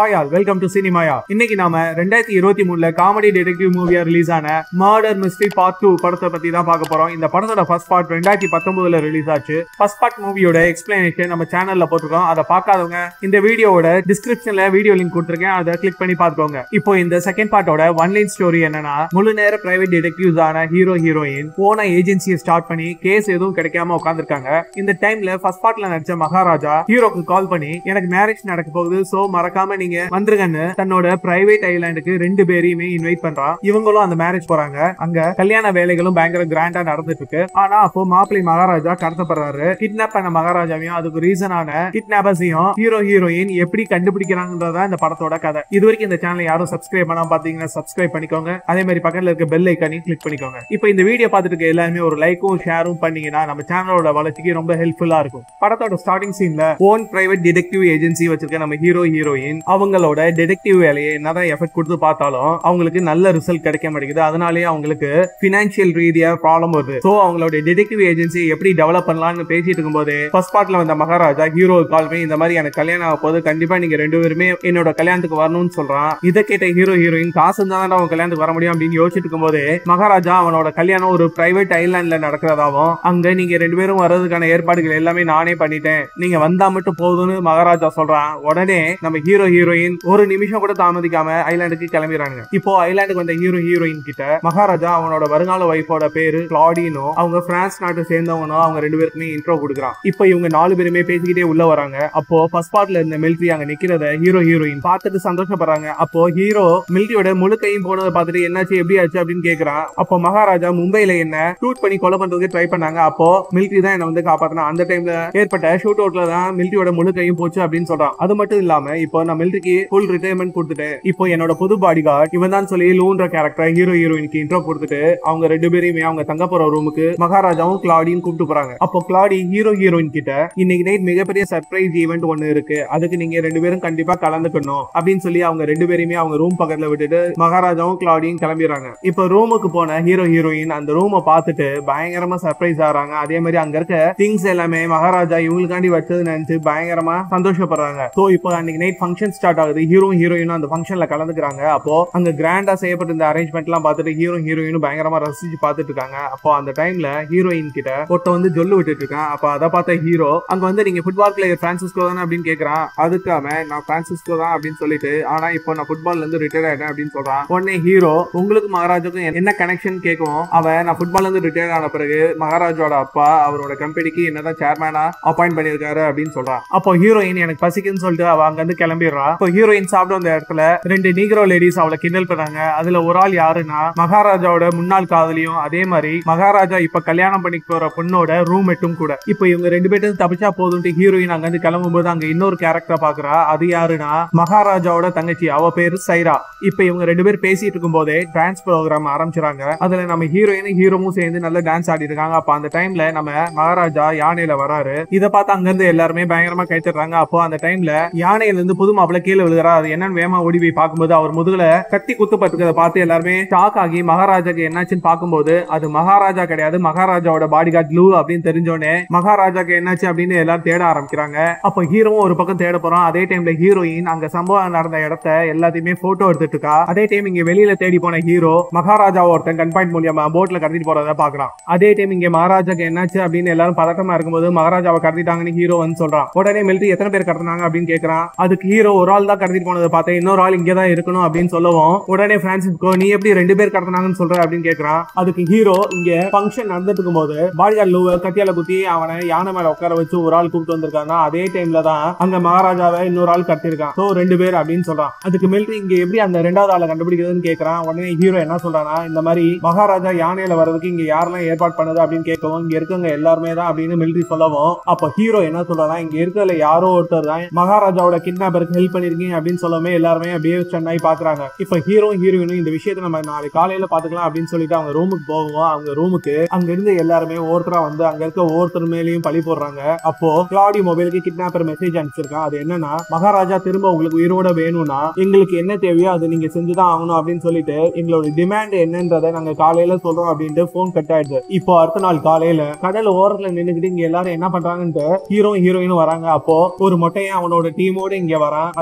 Hi all welcome to சினிமாயா இன்னைக்கு நாம ரெண்டாயிரத்தி இருபத்தி மூணுல காமெடி டிடெக்டிவ் மூவியா ரிலீஸ் ஆன மர்டர் மிஸ்ட்ரி பார்ட் டூ படத்தை பத்தி தான் பார்க்க போறோம் இந்த படத்தோட ஃபர்ஸ்ட் பார்ட் ரெண்டாயிரத்தி பத்தொன்பதுல ரிலீஸ் ஆச்சு ஃபர்ஸ்ட் பார்ட் மூவியோட எக்ஸ்பிளனேஷன் நம்ம சேனல்ல போட்டிருக்கோம் அதை பார்க்காதவங்க இந்த வீடியோவோட டிஸ்கிரிப்ஷன்ல வீடியோ லிங்க் கொடுத்துருக்கேன் அதை கிளிக் பண்ணி பார்த்துக்கோங்க இப்போ இந்த செகண்ட் பார்ட்டோட ஒன் லைன் ஸ்டோரி என்னன்னா முழு நேர பிரைவேட் டிடெக்டிவ்ஸ் ஆன ஹீரோ ஹீரோயின் போன ஏஜென்சியை ஸ்டார்ட் பண்ணி கேஸ் எதுவும் கிடைக்காம உட்காந்துருக்காங்க இந்த டைம்ல ஃபர்ஸ்ட் பார்ட்ல நடிச்ச மகாராஜா ஹீரோக்கு கால் பண்ணி எனக்கு மேரேஜ் நடக்க போகுது சோ மறக்காம நீங்க வந்துருங்கன்னு தன்னோட பிரைவேட் ஐலாண்டுக்கு ரெண்டு பேரையுமே இன்வைட் பண்றான் இவங்களும் அந்த மேரேஜ் போறாங்க அங்க கல்யாண வேலைகளும் பயங்கர கிராண்டா நடந்துட்டு இருக்கு ஆனா அப்போ மாப்பிள்ளை மகாராஜா கடத்தப்படுறாரு கிட்னாப் பண்ண மகாராஜாவையும் அதுக்கு ரீசனான கிட்னாப்பர்ஸையும் ஹீரோ ஹீரோயின் எப்படி கண்டுபிடிக்கிறாங்கன்றதா இந்த படத்தோட கதை இது வரைக்கும் இந்த சேனல் யாரும் சப்ஸ்கிரைப் பண்ணாம பாத்தீங்கன்னா சப்ஸ்கிரைப் பண்ணிக்கோங்க அதே மாதிரி பக்கத்துல இருக்க பெல் ஐக்கானையும் கிளிக் பண்ணிக்கோங்க இப்போ இந்த வீடியோ பார்த்துட்டு இருக்க எல்லாருமே ஒரு லைக்கும் ஷேரும் பண்ணீங்கன்னா நம்ம சேனலோட வளர்ச்சிக்கு ரொம்ப ஹெல்ப்ஃபுல்லா இருக்கும் படத்தோட ஸ்டார்டிங் சீன்ல ஓன் பிரைவேட் டிடெக்டிவ் ஏஜென்சி வச்சிருக்க நம்ம ஹீரோ ஹீரோயின் அவங்களோட டிடெக்டிவ் வேலையை என்னதான் எஃபெக்ட் கொடுத்து பார்த்தாலும் அவங்களுக்கு நல்ல ரிசல்ட் கிடைக்க மாட்டேங்குது அதனாலேயே அவங்களுக்கு பினான்சியல் ரீதியா ப்ராப்ளம் வருது சோ அவங்களோட டிடெக்டிவ் ஏஜென்சி எப்படி டெவலப் பண்ணலாம்னு பேசிட்டு இருக்கும்போது ஃபர்ஸ்ட் பார்ட்ல வந்த மகாராஜா ஹீரோ கால் பண்ணி இந்த மாதிரி எனக்கு கல்யாணம் ஆக போது கண்டிப்பா நீங்க ரெண்டு பேருமே என்னோட கல்யாணத்துக்கு வரணும்னு சொல்றான் இதை கேட்ட ஹீரோ ஹீரோயின் காசு இருந்தா தான் அவன் கல்யாணத்துக்கு வர முடியும் அப்படின்னு யோசிச்சுட்டு இருக்கும்போது மகாராஜா அவனோட கல்யாணம் ஒரு பிரைவேட் ஐலாண்ட்ல நடக்கிறதாவும் அங்க நீங்க ரெண்டு பேரும் வர்றதுக்கான ஏற்பாடுகள் எல்லாமே நானே பண்ணிட்டேன் நீங்க வந்தா மட்டும் போதும்னு மகாராஜா சொல்றான் உடனே நம்ம ஹீரோ ஹீரோயின் ஒரு நிமிஷம் கூட தாமதிக்காம ஐலாண்டுக்கு கிளம்பிடுறாங்க இப்போ ஐலாண்டுக்கு வந்த ஹீரோ ஹீரோயின் கிட்ட மகாராஜா அவனோட வருங்கால ஒய்ஃபோட பேரு கிளாடினோ அவங்க பிரான்ஸ் நாட்டை சேர்ந்தவனோ அவங்க ரெண்டு பேருக்குமே இன்ட்ரோ கொடுக்குறான் இப்போ இவங்க நாலு பேருமே பேசிக்கிட்டே உள்ள வராங்க அப்போ ஃபர்ஸ்ட் பார்ட்ல இருந்த மிலிட்ரி அங்க நிக்கிறத ஹீரோ ஹீரோயின் பார்த்துட்டு சந்தோஷப்படுறாங்க அப்போ ஹீரோ மிலிட்ரியோட முழு கையும் போனதை பார்த்துட்டு என்னாச்சு எப்படி ஆச்சு அப்படின்னு கேக்குறான் அப்போ மகாராஜா மும்பைல என்ன ஷூட் பண்ணி கொலை பண்றதுக்கு ட்ரை பண்ணாங்க அப்போ மிலிட்ரி தான் என்ன வந்து காப்பாத்தினா அந்த டைம்ல ஏற்பட்ட ஷூட் அவுட்ல தான் மிலிட்ரியோட முழு கையும் போச்சு அப்படின்னு சொல்றான் அது மட்டும் இல்லாம இப்போ நான் மிலிட்ரிக்கு ஃபுல் ரிட்டையர்மெண்ட் கொடுத்துட்டேன் இப்போ என்னோட புது பாடி கார்டு இவன் தான் சொல்லி லூன்ற கேரக்டர் ஹீரோ ஹீரோயினுக்கு இன்ட்ரோ கொடுத்துட்டு அவங்க ரெண்டு பேரையுமே அவங்க தங்க போற ரூமுக்கு மகாராஜாவும் கிளாடியும் கூப்பிட்டு போறாங்க அப்போ கிளாடி ஹீரோ ஹீரோயின் கிட்ட இன்னைக்கு நைட் மிகப்பெரிய சர்ப்ரைஸ் ஈவெண்ட் ஒன்னு இருக்கு அதுக்கு நீங்க ரெண்டு பேரும் கண்டிப்பா கலந்துக்கணும் அப்படின்னு சொல்லி அவங்க ரெண்டு பேரையுமே அவங்க ரூம் பக்கத்துல விட்டுட்டு மகாராஜாவும் கிளாடியும் கிளம்பிடுறாங்க இப்போ ரூமுக்கு போன ஹீரோ ஹீரோயின் அந்த ரூமை பார்த்துட்டு பயங்கரமா சர்ப்ரைஸ் ஆறாங்க அதே மாதிரி அங்க இருக்க திங்ஸ் எல்லாமே மகாராஜா இவங்களுக்காண்டி வச்சது நினைச்சு பயங்கரமா சந்தோஷப்படுறாங்க சோ இப்போ அன்னைக்கு நைட் ஃபங்க்ஷன் ஸ்டார்ட் ஆகுது ஹீரோ ஹீரோயினும் அந்த ஃபங்க்ஷன்ல கலந்துக்கிறாங்க அப்போ அங்க கிராண்டா செய்யப்பட்ட இந்த அரேஞ்ச்மெண்ட் எல்லாம் பார்த்துட்டு ஹீரோ ஹீரோயினும் பயங்கரமா ரசிச்சு பார்த்துட்டு இருக்காங்க அப்போ அந்த டைம்ல ஹீரோயின் கிட்ட ஒருத்த வந்து ஜொல்லு விட்டுட்டு இருக்கான் அப்ப அதை பார்த்த ஹீரோ அங்க வந்து நீங்க ஃபுட்பால் பிளேயர் பிரான்சிஸ்கோ தானே அப்படின்னு கேக்குறான் அதுக்காம நான் பிரான்சிஸ்கோ தான் அப்படின்னு சொல்லிட்டு ஆனா இப்போ நான் ஃபுட்பால்ல இருந்து ரிட்டையர் ஆயிட்டேன் அப்படின்னு சொல்றான் உடனே ஹீரோ உங்களுக்கு மகாராஜுக்கும் என்ன கனெக்ஷன் கேட்கும் அவன் நான் ஃபுட்பால்ல இருந்து ரிட்டையர் ஆன பிறகு மகாராஜோட அப்பா அவரோட கம்பெனிக்கு என்னதான் சேர்மேனா அப்பாயிண்ட் பண்ணிருக்காரு அப்படின்னு சொல்றான் அப்போ ஹீரோயின் எனக்கு பசிக்குன்னு சொல்லிட்டு அவ அங்க இருந்து கிளம்பிடுறா இப்போ ஹீரோயின் சாப்பிட வந்த இடத்துல ரெண்டு நீக்ரோ லேடிஸ் அவளை கிண்டல் பண்ணாங்க அதுல ஒரு ஆள் யாருன்னா மகாராஜாவோட முன்னாள் காதலியும் அதே மாதிரி மகாராஜா இப்ப கல்யாணம் பண்ணிக்க போற பொண்ணோட ரூம்மேட்டும் கூட இப்போ இவங்க ரெண்டு பேரும் தப்பிச்சா போதும்ட்டு ஹீரோயின் அங்க இருந்து கிளம்பும்போது அங்க இன்னொரு கேரக்டர் பாக்குறா அது யாருன்னா மகாராஜாவோட தங்கச்சி அவ பேரு சைரா இப்ப இவங்க ரெண்டு பேர் பேசிட்டு இருக்கும் போதே டான்ஸ் ப்ரோக்ராம் ஆரம்பிச்சிறாங்க அதுல நம்ம ஹீரோயினும் ஹீரோவும் சேர்ந்து நல்ல டான்ஸ் ஆடி இருக்காங்க அப்ப அந்த டைம்ல நம்ம மகாராஜா யானையில வராரு இத பார்த்து அங்க இருந்து எல்லாருமே பயங்கரமா கைத்தறாங்க அப்போ அந்த டைம்ல யானையில இருந்து புது மாப்பிள்ள கீழே விழுகிறா அது என்னன்னு வேமா ஓடி போய் பார்க்கும்போது அவர் முதுகுல கத்தி குத்து பட்டுக்கிறத பார்த்து எல்லாருமே ஷாக் ஆகி மகாராஜாக்கு என்னாச்சுன்னு பார்க்கும்போது அது மகாராஜா கிடையாது மகாராஜாவோட பாடி கார்டு லூ அப்படின்னு தெரிஞ்சோடனே மகாராஜாக்கு என்னாச்சு அப்படின்னு எல்லாரும் தேட ஆரம்பிக்கிறாங்க அப்போ ஹீரோவும் ஒரு பக்கம் தேட போறோம் அதே டைம்ல ஹீரோயின் அங்க சம்பவம் நடந்த இடத்த எல்லாத்தையுமே போட்டோ எடுத்துட்டு இருக்கா அதே டைம் இங்க வெளியில தேடி போன ஹீரோ மகாராஜா ஒருத்தன் கன்பாயிண்ட் மூலியமா போட்ல கடத்திட்டு போறத பாக்குறான் அதே டைம் இங்க மகாராஜாக்கு என்னாச்சு அப்படின்னு எல்லாரும் பதட்டமா இருக்கும்போது மகாராஜாவை கடத்திட்டாங்கன்னு ஹீரோ வந்து சொல்றான் உடனே மிலிட்டரி எத்தனை பேர் கடத்தினாங்க அப்படின்னு கேக்குறான் அதுக்கு ஹீரோ ஒரு ஆள் தான் கடத்திட்டு போனதை பார்த்தேன் இன்னொரு ஆள் இங்கே தான் இருக்கணும் அப்படின்னு சொல்லவும் உடனே பிரான்சிஸ்கோ நீ எப்படி ரெண்டு பேர் கடத்தினாங்கன்னு சொல்ற அப்படின்னு கேக்குறான் அதுக்கு ஹீரோ இங்க ஃபங்க்ஷன் நடந்துட்டு இருக்கும்போது பாடிகார்டு லூவை கத்தியால குத்தி அவனை யானை மேல உட்கார வச்சு ஒரு ஆள் கூப்பிட்டு வந்திருக்காங்க அதே டைம்ல தான் அங்க மகாராஜாவை இன்னொரு ஆள் கடத்திருக்கான் சோ ரெண்டு பேர் அப்படின்னு சொல்றான் அதுக்கு மிலிட்டரி இங்க எப்படி அந்த ரெண்டாவது ஆளை கண்டுபிடிக்கிறதுன்னு கேக்குறான் உடனே ஹீரோ என்ன சொல்றானா இந்த மாதிரி மகாராஜா யானையில வர்றதுக்கு இங்க யாரெல்லாம் ஏற்பாடு பண்ணது அப்படின்னு கேட்கவும் இங்க இருக்கவங்க எல்லாருமே தான் அப்படின்னு மிலிட்டரி சொல்லவும் அப்ப ஹீரோ என்ன சொல்றானா இங்க இருக்கிறதுல யாரோ ஒருத்தர் தான் மகாராஜாவோட கிட்னாப்பருக்கு ஹெல்ப் பண்ணிருக்கீங்க அப்படின்னு சொல்லவே எல்லாருமே அப்படியே சென்னை பாக்குறாங்க இப்ப ஹீரோ ஹீரோயினும் இந்த விஷயத்தை நம்ம நாளைக்கு காலையில பாத்துக்கலாம் அப்படின்னு சொல்லிட்டு அவங்க ரூமுக்கு போவோம் அவங்க ரூமுக்கு அங்க இருந்து எல்லாருமே ஒருத்தரா வந்து அங்க இருக்க ஒவ்வொருத்தர் மேலயும் பழி போடுறாங்க அப்போ கிளாடி மொபைலுக்கு கிட்னாப்பர் மெசேஜ் அனுப்பிச்சிருக்கான் அது என்னன்னா மகாராஜா திரும்ப உங்களுக்கு உயிரோட வேணும்னா எங்களுக்கு என்ன தேவையோ அது நீங்க செஞ்சுதான் ஆகணும் அப்படின்னு சொல்லிட்டு எங்களோட டிமாண்ட் என்னன்றதை நாங்க காலையில சொல்றோம் அப்படின்ட்டு போன் கட் ஆயிடுது இப்போ அடுத்த நாள் காலையில கடல் ஓரத்துல நின்னுக்கிட்டு இங்க எல்லாரும் என்ன பண்றாங்கன்ட்டு ஹீரோ ஹீரோயினும் வராங்க அப்போ ஒரு மொட்டையன் அவனோட டீமோட இங்க வரான் அது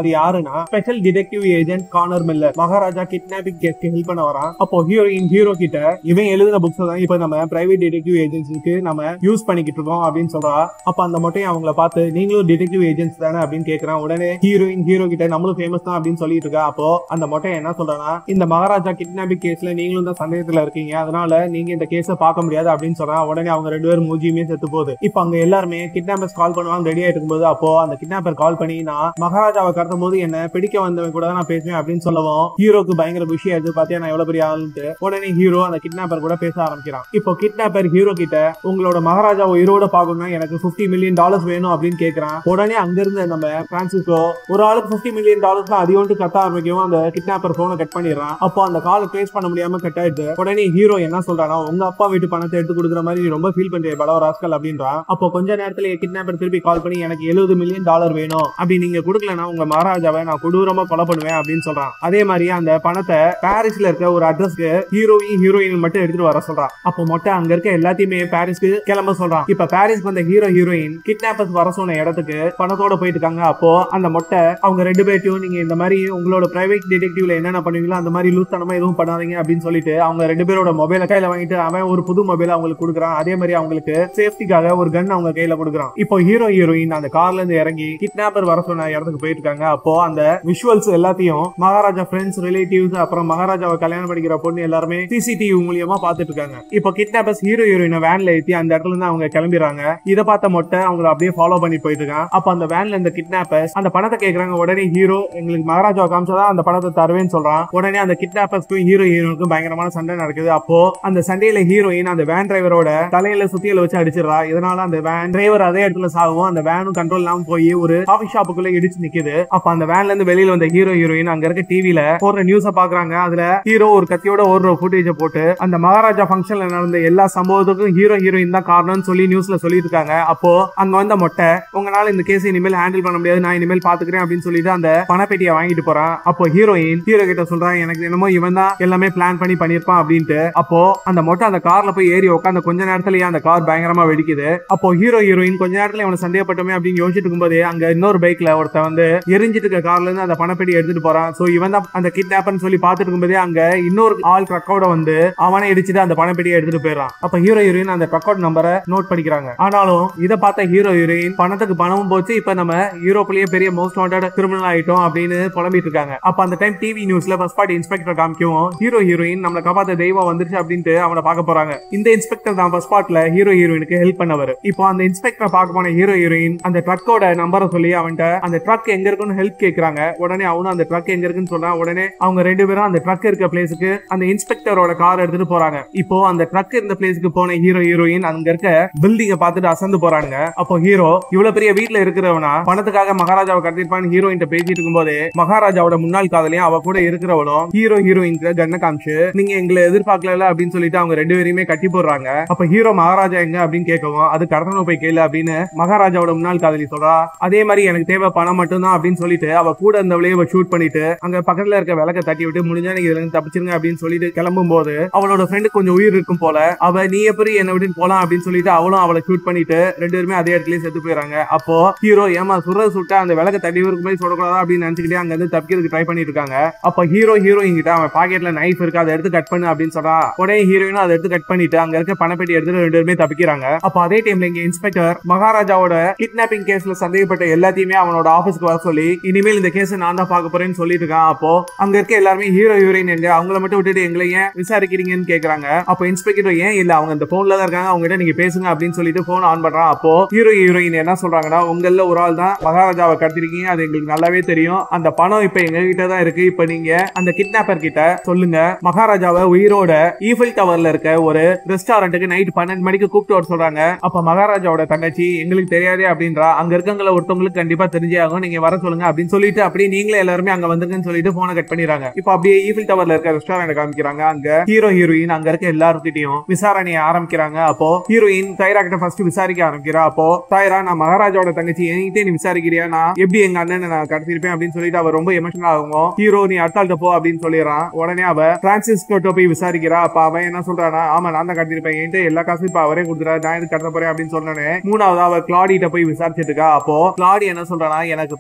அது யாருன்னா special detective agent Connor Miller Maharaja kidnapping கேஸ்க்கு ஹெல்ப் பண்ண வரான் அப்போ ஹீரோயின் ஹீரோ கிட்ட இவன் எழுதின புக்ஸ் தான் இப்ப நம்ம பிரைவேட் டிடெக்டிவ் ஏஜென்சிக்கு நம்ம யூஸ் பண்ணிக்கிட்டு இருக்கோம் அப்படின்னு சொல்றா அப்ப அந்த மட்டும் அவங்கள பார்த்து நீங்களும் டிடெக்டிவ் ஏஜென்ட்ஸ் தானே அப்படின்னு கேக்குறான் உடனே ஹீரோயின் ஹீரோ கிட்ட நம்மளும் ஃபேமஸ் தான் அப்படின்னு சொல்லிட்டு இருக்கா அப்போ அந்த மொட்டை என்ன சொல்றானா இந்த மகாராஜா கிட்னாப்பிங் கேஸ்ல நீங்களும் தான் சந்தேகத்துல இருக்கீங்க அதனால நீங்க இந்த கேஸ பார்க்க முடியாது அப்படின்னு சொல்றான் உடனே அவங்க ரெண்டு பேரும் மூஞ்சியுமே செத்து போகுது இப்போ அங்க எல்லாருமே கிட்னாப்பர்ஸ் கால் பண்ணுவாங்க ரெடி ஆயிட்டு இருக்கும்போது அப்போ அந்த கிட்னாப்பர் கால் பண்ணி நான் மகாராஜாவை கடத்தும் போது என்ன பிடிக்க வந்தவன் கூட தான் நான் பேசுவேன் அப்படின்னு சொல்லவும் ஹீரோக்கு பயங்கர விஷயம் ஆயிடுது பாத்தியா நான் எவ்வளவு பெரிய ஆளுன்ட்டு உடனே ஹீரோ அந்த கிட்னாப்பர் கூட பேச ஆரம்பிக்கிறான் இப்போ கிட்னாப்பர் ஹீரோ கிட்ட உங்களோட மகாராஜா உயிரோட பார்க்கணும்னா எனக்கு 50 மில்லியன் டாலர்ஸ் வேணும் அப்படின்னு கேக்குறான் உடனே அங்கிருந்து நம்ம பிரான்சிஸ்கோ ஒரு ஆளுக்கு 50 மில்லியன் டாலர்ஸ் அதிகம்ட்டு கத்த ஆரம்பிக்கவும் அந்த கிட்னாப்பர் போனை கட் பண்ணிடுறான் அப்போ அந்த காலை ட்ரேஸ் பண்ண முடியாம கட் ஆயிடுது உடனே ஹீரோ என்ன சொல்றானா உங்க அப்பா வீட்டு பணத்தை எடுத்து கொடுக்குற மாதிரி நீ ரொம்ப ஃபீல் பண்றிய பலவ ராஸ்கல் அப்படின்றான் அப்போ கொஞ்ச நேரத்துல கிட்னாப்பர் திருப்பி கால் பண்ணி எனக்கு 70 மில்லியன் டாலர் வேணும் அப்படி நீங்க கொடுக்கலனா உங்க மகாராஜாவை நான் கொடூரமா கொலை பண்ணுவேன் அப்படின்னு சொல்றான் அதே மாதிரி அந்த பணத்தை பாரிஸ்ல இருக்க ஒரு அட்ரஸ்க்கு ஹீரோயின் ஹீரோயின் மட்டும் எடுத்துட்டு வர சொல்றான் அப்போ மொட்டை அங்க இருக்க எல்லாத்தையுமே பாரிஸ்க்கு கிளம்ப சொல்றான் இப்ப பாரிஸ்க்கு வந்த ஹீரோ ஹீரோயின் கிட்னாப்பர்ஸ் வர சொன்ன இடத்துக்கு பணத்தோட போயிட்டு இருக்காங்க அப்போ அந்த மொட்டை அவங்க ரெண்டு பேர்ட்டையும் நீங்க இந்த மாதிரி உங்களோட பிரைவேட் டிடெக்டிவ்ல என்னென்ன பண்ணுவீங்களோ அந்த மாதிரி லூஸ் தனமா எதுவும் பண்ணாதீங்க அப்படின்னு சொல்லிட்டு அவங்க ரெண்டு பேரோட மொபைல கையில வாங்கிட்டு அவன் ஒரு புது மொபைல் அவங்களுக்கு கொடுக்குறான் அதே மாதிரி அவங்களுக்கு சேஃப்டிக்காக ஒரு கன் அவங்க கையில கொடுக்குறான் இப்போ ஹீரோ ஹீரோயின் அந்த கார்ல இருந்து இறங்கி கிட்னாப்பர் வர சொன்ன இடத்துக்கு போயிட்டு இருக்காங்க அப்போ அந்த விஷுவல்ஸ் எல்லாத்தையும் மகாராஜா ஃப்ரெண்ட்ஸ் ரிலேட்டிவ்ஸ் அப்புறம் மகாராஜாவை கல்யாணம் பண்ணிக்கிற பொண்ணு எல்லாருமே சிசிடிவி மூலியமா பாத்துட்டு இருக்காங்க இப்போ கிட்னாப்பர்ஸ் ஹீரோ ஹீரோயினை வேன்ல ஏத்தி அந்த இடத்துல இருந்து அவங்க கிளம்பிடுறாங்க இதை பார்த்த மொட்டை அவங்கள அப்படியே ஃபாலோ பண்ணி போயிட்டு இருக்கான் அப்ப அந்த வேன்ல இந்த கிட்னாப்பர்ஸ் அந்த பணத்தை கேக்குறாங்க உடனே ஹீரோ எங்களுக்கு மகாராஜாவை காமிச்சாதான் அந்த பணத்தை தருவேன்னு சொல்றான் உடனே அந்த கிட்னாப்பர்ஸ்க்கும் ஹீரோ ஹீரோனுக்கும் பயங்கரமான சண்டை நடக்குது அப்போ அந்த சண்டையில ஹீரோயின் அந்த வேன் டிரைவரோட தலையில சுத்தியில வச்சு அடிச்சிடறா இதனால அந்த வேன் டிரைவர் அதே இடத்துல சாகும் அந்த வேனும் கண்ட்ரோல் இல்லாம போய் ஒரு காஃபி ஷாப்புக்குள்ள இடிச்சு நிக்குது அப்ப அந்த வேன்ல இருந்து வெளியில வந்த ஹீரோ ஹீரோயின் அங்க இருக்க டிவில போடுற நியூஸ பாக்குறாங்க அதுல ஹீரோ ஒரு கத்தியோட ஓடுற ஃபுட்டேஜ போட்டு அந்த மகாராஜா ஃபங்க்ஷன்ல நடந்த எல்லா சம்பவத்துக்கும் ஹீரோ ஹீரோயின் தான் காரணம்னு சொல்லி நியூஸ்ல சொல்லியிருக்காங்க அப்போ அங்க வந்த மொட்டை உங்களால இந்த கேஸ் இனிமேல் ஹேண்டில் பண்ண முடியாது நான் இனிமேல் பாத்துக்கிறேன் அப்படின்னு சொல்லிட்டு அந்த பணப்பெட்டியை வாங்கிட்டு போறான் அப்போ ஹீரோயின் ஹீரோ கிட்ட சொல்றான் எனக்கு என்னமோ இவன் தான் எல்லாமே பிளான் பண்ணி பண்ணிருப்பான் அப்படின்ட்டு அப்போ அந்த மொட்டை அந்த கார்ல போய் ஏறி உட்காந்த கொஞ்ச நேரத்திலேயே அந்த கார் பயங்கரமா வெடிக்குது அப்போ ஹீரோ ஹீரோயின் கொஞ்ச நேரத்துல இவனை சந்தேகப்பட்டோமே அப்படின்னு யோசிச்சுட்டு இருக்கும்போதே அங்க இன்னொரு பைக்ல ஒருத்தன் வந்து எரிஞ்சிட்டு இருக்க கார்ல இருந்து அந்த பணப்பெட்டி எடுத்துட்டு போறான் சோ இவன் தான் அந்த கிட்னாப்பர்னு சொல்லி பாத்துட்டு இருக்கும்போதே அங்க இன்னொரு ஆள் ட்ரக்கோட வந்து அவனை இடிச்சிட்டு அந்த பணப்பெட்டியை எடுத்துட்டு போயிடறான் அப்ப ஹீரோ ஹீரோயின் அந்த ட்ரக்கோட நம்பரை நோட் பண்ணிக்கிறாங்க ஆனாலும் இதை பார்த்த ஹீரோ ஹீரோயின் பணத்துக்கு பணமும் போச்சு இப்ப நம்ம யூரோப்லயே பெரிய மோஸ்ட் வாண்டட் கிரிமினல் ஆயிட்டோம் அப்படின்னு புலம்பிட்டு இருக்காங்க அப்ப அந்த டைம் டிவி நியூஸ்ல ஃபர்ஸ்ட் பார்ட்டி இன்ஸ்பெக்டர் காமிக்கவும் ஹீரோ ஹீரோயின் நம்மளை காப்பாத்த தெய்வம் வந்துருச்சு அப்படின்ட்டு அவனை பார்க்க போறாங்க இந்த இன்ஸ்பெக்டர் தான் ஃபர்ஸ்ட் பார்ட்ல ஹீரோ ஹீரோயினுக்கு ஹெல்ப் பண்ணவர் இப்போ அந்த இன்ஸ்பெக்டரை பார்க்க போன ஹீரோ ஹீரோயின் அந்த ட்ரக்கோட நம்பரை சொல்லி அவன்கிட்ட அந்த ட்ரக் எங்க இருக்குன்னு ஹெல்ப் கேக்குறாங்க உடனே அவனும் அந்த ட்ரக் எங்க இருக்குன்னு சொல்றான் உடனே அவங்க ரெண்டு பேரும் அந்த ட்ரக் இருக்க பிளேஸுக்கு அந்த இன்ஸ்பெக்டரோட கார் எடுத்துட்டு போறாங்க இப்போ அந்த ட்ரக் இருந்த பிளேஸுக்கு போன ஹீரோ ஹீரோயின் அங்க இருக்க பில்டிங்க பார்த்துட்டு அசந்து போறாங்க அப்போ ஹீரோ இவ்வளவு பெரிய வீட்ல இருக்கிறவனா பணத்துக்காக மகாராஜாவை கடத்திருப்பான்னு ஹீரோயின் பேசிட்டு இருக்கும்போது மகாராஜாவோட முன்னாள் காதலையும் அவ கூட இருக்கிறவளும் ஹீரோ ஹீரோயின் கண்ண காமிச்சு நீங்க எங்களை எதிர்பார்க்கல அப்படின்னு சொல்லிட்டு அவங்க ரெண்டு பேரையுமே கட்டி போடுறாங்க அப்ப ஹீரோ மகாராஜா எங்க அப்படின்னு கேட்கவும் அது கடத்தணும் போய் கேளு அப்படின்னு மகாராஜாவோட முன்னாள் காதலி சொல்றா அதே மாதிரி எனக்கு தேவை பணம் மட்டும்தான் அப்படின்னு சொல்லிட்டு அவ கூட இருந்தவளையே அவ ஷூட் பண்ணிட்டு அங்க பக்கத்துல இருக்க விளக்க தட்டி விட்டு முடிஞ்சா நீங்க இதுல இருந்து தப்பிச்சிருங்க அப்படின்னு சொல்லிட்டு கிளம்பும் போது அவளோட ஃப்ரெண்டு கொஞ்சம் உயிர் இருக்கும் போல அவ நீ எப்படி என்ன விட்டு போலாம் அப்படின்னு சொல்லிட்டு அவளும் அவளை ஷூட் பண்ணிட்டு ரெண்டு பேருமே அதே இடத்துலயே செத்து போயிறாங்க அப்போ ஹீரோ ஏமா சுடுற சுட்ட அந்த விளக்க தட்டி இவருக்கு போய் சுடக்கூடாதா அப்படின்னு நினைச்சுக்கிட்டே அங்க இருந்து தப்பிக்கிறதுக்கு ட்ரை பண்ணிட்டு இருக்காங்க அப்ப ஹீரோ ஹீரோயின் கிட்ட அவன் பாக்கெட்ல நைஃப் இருக்கு அதை எடுத்து கட் பண்ணு அப்படின்னு சொல்றா உடனே ஹீரோயினும் அதை எடுத்து கட் பண்ணிட்டு அங்க இருக்க பணப்பெட்டி எடுத்து ரெண்டு பேருமே தப்பிக்கிறாங்க அப்ப அதே டைம்ல இங்க இன்ஸ்பெக்டர் மகாராஜாவோட கிட்னாப்பிங் கேஸ்ல சந்தேகப்பட்ட எல்லாத்தையுமே அவனோட ஆபீஸ்க்கு வர சொல்லி இனிமேல் இந்த கேஸ் நான் தான் பார்க்க போறேன்னு சொல்லிட்டு இருக்கான் அப்போ அங்க இருக்க எல்லாருமே ஹீரோ ஹீரோயின் எங்க அவங்கள மட்டும் விட்டுட்டு எங்களை ஏன் விசாரிக்கிறீங்கன்னு கேக்குறாங்க அப்போ இன்ஸ்பெக்டர் ஏன் இல்ல அவங்க இந்த போன்ல தான் இருக்காங்க அவங்க கிட்ட நீங்க பேசுங்க அப்படின்னு சொல்லிட்டு போன் ஆன் பண்றான் அப்போ ஹீரோ ஹீரோயின் என்ன சொல்றாங்கன்னா உங்கள ஒரு ஆள் தான் மகாராஜாவை கடத்திருக்கீங்க அது எங்களுக்கு நல்லாவே தெரியும் அந்த பணம் இப்ப எங்க கிட்ட தான் இருக்கு இப்ப நீங்க அந்த கிட்னாப்பர் கிட்ட சொல்லுங்க மகாராஜாவை உயிரோட ஈஃபில் டவர்ல இருக்க ஒரு ரெஸ்டாரண்ட்டுக்கு நைட் பன்னெண்டு மணிக்கு கூப்பிட்டு வர சொல்றாங்க அப்ப மகாராஜாவோட தங்கச்சி எங்களுக்கு தெரியாதே அப்படின்றா அங்க இருக்கவங்கள ஒருத்தவங்களுக்கு கண்டிப்பா தெரிஞ்சே ஆகும் நீங்க வர சொல்லுங்க அப்படின்னு சொல்லிட்டு அப்படியே நீங்களே எல்லாருமே அங்க வந்துருங்கன்னு சொல்லிட்டு போனை கட் பண்ணிடுறாங்க இப்போ அப்படியே ஈஃபில் டவர்ல இருக்க ரெஸ்டாரண்ட் காமிக்கிறாங்க அங்க ஹீரோ ஹீரோயின் அங்க இருக்க எல்லாருக்கிட்டையும் விசாரணையை ஆரம்பிக்கிறாங்க அப்போ ஹீரோயின் தைரா கிட்ட ஃபர்ஸ்ட் விசாரிக்க ஆரம்பிக்கிறா அப்போ தைரா நான் மகாராஜாவோட தங்கச்சி என்கிட்ட நீ விசாரிக்கிறியா நான் எப்படி எங்க அண்ணனை நான் கடத்திருப்பேன் அப்படின்னு சொல்லிட்டு அவ ரொம்ப எமோஷனல் ஆகும் ஹீரோ நீ அடுத்தாள்கிட்ட போ அப்படின்னு சொல்லிடுறான் உடனே அவ பிரான்சிஸ்கோட்ட போய் விசாரிக்கிறா அப்ப அவன் என்ன சொல்றானா ஆமா நான் தான் கடத்திருப்பேன் என்கிட்ட எல்லா காசும் இப்ப அவரே கொடுத்துறாரு நான் எதுக்கு கடத்த போறேன் அப்படின்னு சொன்னேன் மூணாவது அவ கிளாடிட்ட போய் விசாரிச்சிட்டு இருக்கா அப்போ கிளாடி என்ன சொல்றானா எனக்கு பணம் தான் முக்கியம்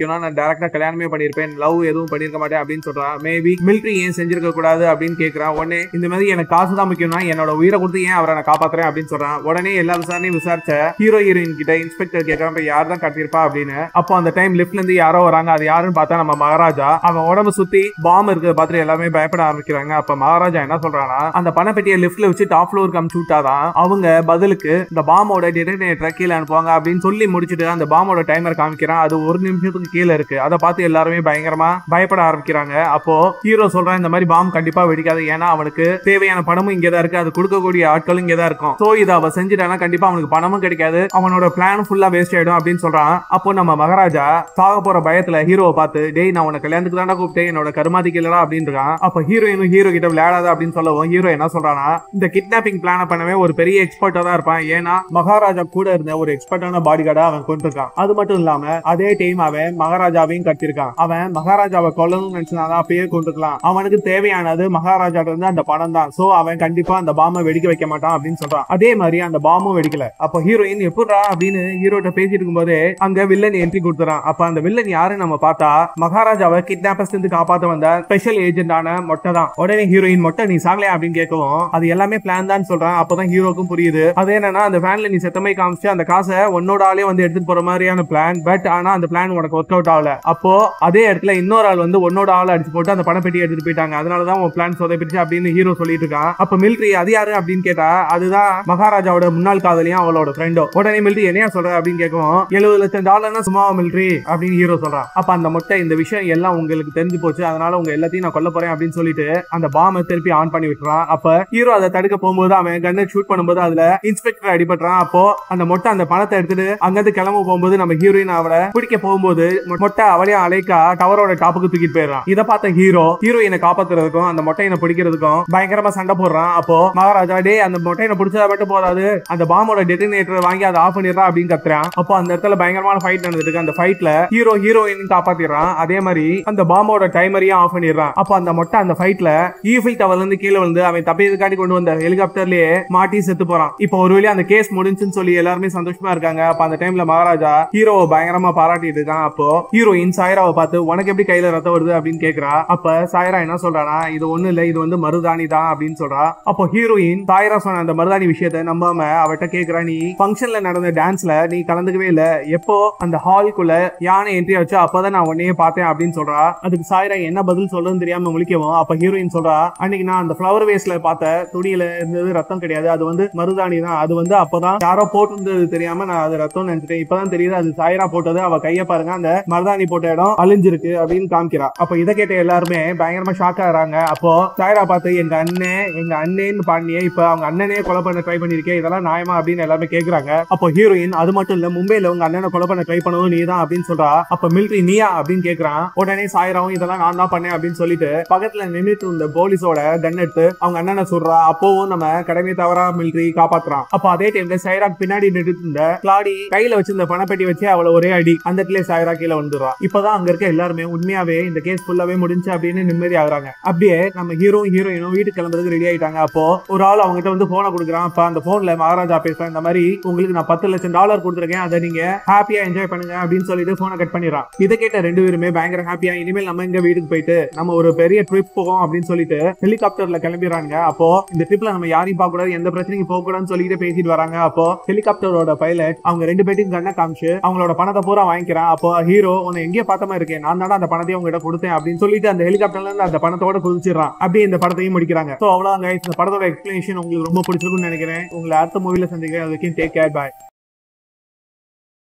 முக்கியம் நான் டேரக்டா கல்யாணமே பண்ணிருப்பேன் லவ் எதுவும் பண்ணிருக்க மாட்டேன் அப்படின்னு சொல்றான் மேபி மிலிட்ரி ஏன் செஞ்சிருக்க கூடாது அப்படின்னு கேக்குறான் உடனே இந்த மாதிரி எனக்கு காசு தான் முக்கியம்னா என்னோட உயிரை கொடுத்து ஏன் அவரை நான் காப்பாத்துறேன் அப்படின்னு சொல்றான் உடனே எல்லா விசாரணையும் விசாரிச்ச ஹீரோ ஹீரோயின் கிட்ட இன்ஸ்பெக்டர் கேட்கறான் இப்ப யார் தான் கட்டியிருப்பா அப்படின்னு அப்போ அந்த டைம் லிப்ட்ல இருந்து யாரோ வராங்க அது யாருன்னு பார்த்தா நம்ம மகாராஜா அவன் உடம்பு சுத்தி பாம் இருக்கிறத பார்த்துட்டு எல்லாமே பயப்பட ஆரம்பிக்கிறாங்க அப்ப மகாராஜா என்ன சொல்றானா அந்த பணப்பெட்டியை லிப்ட்ல வச்சு டாப் ஃப்ளோருக்கு அமுச்சு விட்டாதான் அவங்க பதிலுக்கு இந்த பாமோட டிடெக்டேட்டரை கீழே அனுப்புவாங்க அப்படின்னு சொல்லி முடிச்சுட்டு அந்த பாமோட டைமர் காமிக்கிறான் அது ஒரு நிமிஷத்துக்கு கீழே இருக்கு அதை பார்த்து எல்லாருமே பயங்கரமா பயப்பட ஆரம்பிக்கிறாங்க அப்போ ஹீரோ சொல்றான் இந்த மாதிரி பாம் கண்டிப்பா வெடிக்காது ஏன்னா அவனுக்கு தேவையான பணமும் இங்கே தான் இருக்கு அது கொடுக்கக்கூடிய ஆட்களும் இங்கே தான் இருக்கும் சோ இதை அவ செஞ்சுட்டானா கண்டிப்பா அவனுக்கு பணமும் கிடைக்காது அவனோட பிளான் ஃபுல்லா வேஸ்ட் ஆயிடும் அப்படின்னு சொல்றான் அப்போ நம்ம மகாராஜா சாக போற பயத்துல ஹீரோவை பார்த்து டேய் நான் உன கல்யாணத்துக்கு தானே கூப்பிட்டேன் என்னோட கருமாதிக்கு இல்லடா அப்படின்னு இருக்கான் அப்ப ஹீரோயினும் ஹீரோ கிட்ட விளையாடாத அப்படின்னு சொல்லவும் ஹீரோ என்ன சொல்றானா இந்த கிட்னாப்பிங் பிளான பண்ணவே ஒரு பெரிய எக்ஸ்பர்ட்டா தான் இருப்பான் ஏன்னா மகாராஜா கூட இருந்த ஒரு எக்ஸ்பர்ட்டான பாடி கார்டா அவன் கொண்டிருக்கான் அது மட்டும் இல்லாம அதே டைம் அவன் மகாராஜாவையும் கட்டிருக்கான் அவன் மகாராஜாவை கொல்லணும்னு நினைச்சனாதான் அப்பயே கொண்டிருக்கலாம் அவனுக்கு தேவையானது மகாராஜா இருந்து அந்த பணம் தான் சோ அவன் கண்டிப்பா அந்த பாம்பை வெடிக்க வைக்க மாட்டான் அப்படின்னு சொல்றான் அதே மாதிரி அந்த பாம்பும் வெடிக்கல அப்ப ஹீரோயின் எப்படிடா அப்படின்னு ஹீரோட்ட பேசிட்டு இருக்கும்போதே அங்க வில்லன் என்ட்ரி கொடுத்துறான் அப்ப அந்த வில்லன் யாரு நம்ம பார்த்தா மகாராஜாவை கிட்னாப்பர்ஸ் இருந்து காப்பாத்த வந்த ஸ்பெஷல் ஏஜென்டான மொட்டை தான் உடனே ஹீரோயின் மொட்டை நீ சாகலையா அப்படின்னு கேட்கவும் அது எல்லாமே பிளான் தான் சொல்றான் அப்பதான் ஹீரோக்கும் புரியுது அது என்னன்னா அந்த ஃபேன்ல நீ செத்தமை காமிச்சு அந்த காசை உன்னோட ஆளே வந்து எடுத்துட்டு போற மாதிரியான பிளான் பட் ஆனா அந்த பிளான் உனக்கு ஒர்க் அவுட் ஆகல அப்போ அதே இடத்துல இன்னொரு ஆள் வந்து உன்னோட ஆள் அடிச்சு போட்டு அந்த பணப்பெட்டி எடுத்துட்டு போயிட்டாங்க அதனாலதான் உன் பிளான் சொதப்பிடுச்சு அப்படின்னு ஹீரோ சொல்லிட்டு இருக்கான் அப்ப மிலிட்ரி அது யாரு அப்படின்னு கேட்டா அதுதான் மகாராஜாவோட முன்னாள் காதலியும் அவளோட ஃப்ரெண்டோ உடனே மிலிட்ரி என்னையா சொல்ற அப்படின்னு கேட்கவும் எழுபது லட்சம் டாலர்னா சும்மா மிலிட்ரி அப்படின்னு ஹீரோ சொல்றான் அப்ப அந்த மொட்டை இந்த விஷயம் எல்லாம் உங்களுக்கு தெரிஞ்சு போச்சு அதனால உங்க எல்லாத்தையும் நான் கொல்ல போறேன் அப்படின்னு சொல்லிட்டு அந்த பாம்பை திருப்பி ஆன் பண்ணி விட்டுறான் அப்ப ஹீரோ அதை தடுக்க போகும்போது அவன் கண்ணை ஷூட் பண்ணும்போது அதுல இன்ஸ்பெக்டர் அடிபட்டுறான் அப்போ அந்த மொட்டை அந்த பணத்தை எடுத்துட்டு அங்கிருந்து கிளம்ப போகும்போது நம்ம ஹீரோயின் அவளை பிடிக்க போகும்போது மொட்டை அவளையும் அலைக்கா டவரோட டாப்புக்கு தூக்கிட்டு போயிடுறான் இதை பார்த்த ஹீரோ ஹீரோயினை காப்பாத்துறதுக்கும் அந்த மொட்டையினை பிடிக்கிறதுக்கும் பயங்கரமா சண்டை போடுறான் அப்போ மகாராஜா டே அந்த மொட்டையினை பிடிச்சதா மட்டும் போதாது அந்த பாம்போட டெட்டினேட்டர் வாங்கி அதை ஆஃப் பண்ணிடுறா அப்படின்னு கத்துறான் அப்போ அந்த இடத்துல பயங்கரமான ஃபைட் நடந்துட்டு இருக்கு அந்த ஃபைட்ல ஹீரோ ஹீரோயின் காப்பாத்திடுறான் அதே மாதிரி அந்த பாம்போட டைமரையும் ஆஃப் பண்ணிடுறான் அப்போ அந்த மொட்டை அந்த ஃபைட்ல ஈஃபில் டவர்ல இருந்து கீழே விழுந்து அவன் தப்பியதுக்காண்டி கொண்டு வந்த ஹெலிகாப்டர்லயே மாட்டி செத்து போறான் இப்போ ஒருவேளை அந்த கேஸ் முடிஞ்சுன்னு சொல்லி எல்லாருமே சந்தோஷமா இருக்காங்க அப்ப அந்த டைம்ல மகாராஜா ஹீரோவை பயங்கரமா பாராட்டிட்டு இருக்கான் அப்போ ஹீரோயின் சாயராவை பார்த்து உனக்கு எப்படி கையில ரத்தம் வருது அப்படின்னு கேக்குறா அப்ப சாயரா என்ன சொல்றானா இது ஒண்ணு இல்ல இது வந்து மருதாணி தான் அப்படின்னு சொல்றா அப்போ ஹீரோயின் சாயரா சொன்ன அந்த மருதாணி விஷயத்த நம்பாம அவட்ட கேக்குறா நீ ஃபங்க்ஷன்ல நடந்த டான்ஸ்ல நீ கலந்துக்கவே இல்ல எப்போ அந்த ஹால்குள்ள யானை என்ட்ரி வச்சா அப்பதான் நான் உன்னையே பார்த்தேன் அப்படின்னு சொல்றா அதுக்கு சாயரா என்ன பதில் சொல்றதுன்னு தெரியாம முழிக்கவும் அப்ப ஹீரோயின் சொல்றா அன்னைக்கு நான் அந்த ஃபிளவர் வேஸ்ட்ல பார்த்த துணியில இருந்தது ரத்தம் கிடையாது அது வந்து மருதாணி தான் அது வந்து அப்பதான் யாரோ போட்டிருந்தது தெரியாம நான் அது ரத்தம் நினைச்சிட்டேன் இப்பதான் தெரியுது அது சாயரா போட்டது அவ கைய பாருங்க அந்த மருதாணி போட்ட இடம் அழிஞ்சிருக்கு அப்படின்னு காமிக்கிறா அப்ப இதை கேட்ட எல்லாருமே பயங்கரமா ஷாக் ஆகுறாங்க அப்போ சாயரா பார்த்து எங்க அண்ணன் எங்க அண்ணேன்னு பாண்டியே இப்ப அவங்க அண்ணனே கொலை பண்ண ட்ரை பண்ணிருக்கேன் இதெல்லாம் நியாயமா அப்படின்னு எல்லாருமே கேக்குறாங்க அப்போ ஹீரோயின் அது மட்டும் இல்ல மும்பைல உங்க அண்ணனை கொலை பண்ண ட்ரை பண்ணவும் நீ தான் அப்படின்னு சொல்றா அப்ப மிலிட்ரி நீயா அப்படின்னு கேக்குறான் உடனே சாயராவும் இதெல்லாம் நான் தான் பண்ணேன் அப்படின்னு சொல்லிட்டு பக்கத்துல நின்னுட்டு இருந்த போலீஸோட கன் எடுத்து அவங்க அண்ணனை சொல்றா அப்பவும் நம்ம கடமை தவறா மிலிட்ரி காப்பாத்துறான் அப்ப அதே டைம்ல சைராக் பின்னாடி நின்றுட்டு இருந்த கிளாடி கையில வச்சிருந்த பணப்பெட்டி வச்சு அவள ஒரே அடி அந்த இடத்துல சாயரா கீழே வந்துடுறா இப்பதான் அங்க இருக்க எல்லாருமே உண்மையாவே இந்த கேஸ் ஃபுல்லாவே முடிஞ்சு அப்படின்னு நிம்மதி ஆகுறாங்க அப்படியே நம்ம ஹீரோ ஹீரோயினும் வீட்டுக்கு கிளம்புறதுக்கு ரெடி ஆயிட்டாங்க அப்போ ஒரு ஆள் அவங்க கிட்ட வந்து போனை கொடுக்குறான் அப்ப அந்த போன்ல மகாராஜா பேசுறேன் இந்த மாதிரி உங்களுக்கு நான் பத்து லட்சம் டாலர் கொடுத்துருக்கேன் அதை நீங்க ஹாப்பியா என்ஜாய் பண்ணுங்க அப்படின்னு சொல்லிட்டு போனை கட் பண்ணிடுறான் இதை கேட்ட ரெண்டு பேருமே பயங்கர ஹாப்பியா இனிமேல் நம்ம இங்க வீட்டுக்கு போயிட்டு நம்ம ஒரு பெரிய ட்ரிப் போவோம் அப்படின்னு சொல்லிட்டு ஹெலிகாப்டர்ல கிளம்பிடுறாங்க அப்போ இந்த ட்ரிப்ல நம்ம யாரையும் பார்க்க கூடாது எந்த பிரச்சனையும் போக கூடாதுன்னு சொல்லிட்டு பேசிட்டு வராங்க அப்போ ஹெலிகாப்டரோட பைலட் அவங்க ரெண்டு பேர்ட்டையும் கண்ணை காமிச்சு அவங்களோட பணத்தை பூரா வாங்கிக்கிறான் அப்போ ஹீரோ உன்னை எங்கேயோ பார்த்த மாதிரி இருக்கேன் நான் தானே அந்த பணத்தையும் உங்ககிட்ட கொடுத்தேன் அப்படின்னு சொல்லிட்டு அந்த ஹெலிகாப்டர்ல இருந்து அந்த பணத்தோட குதிச்சிடறான் அப்படியே இந்த படத்தையும் முடிக்கிறாங்க சோ அவ்வளவுதான் guys. இந்த படத்தோட எக்ஸ்பிளேஷன் உங்களுக்கு ரொம்ப பிடிச்சிருக்கும்னு நினைக்கிறேன் உங்களை அடுத்த மூவில சந்திக்கிறேன் அதுக்கும் டேக் கேர் பாய்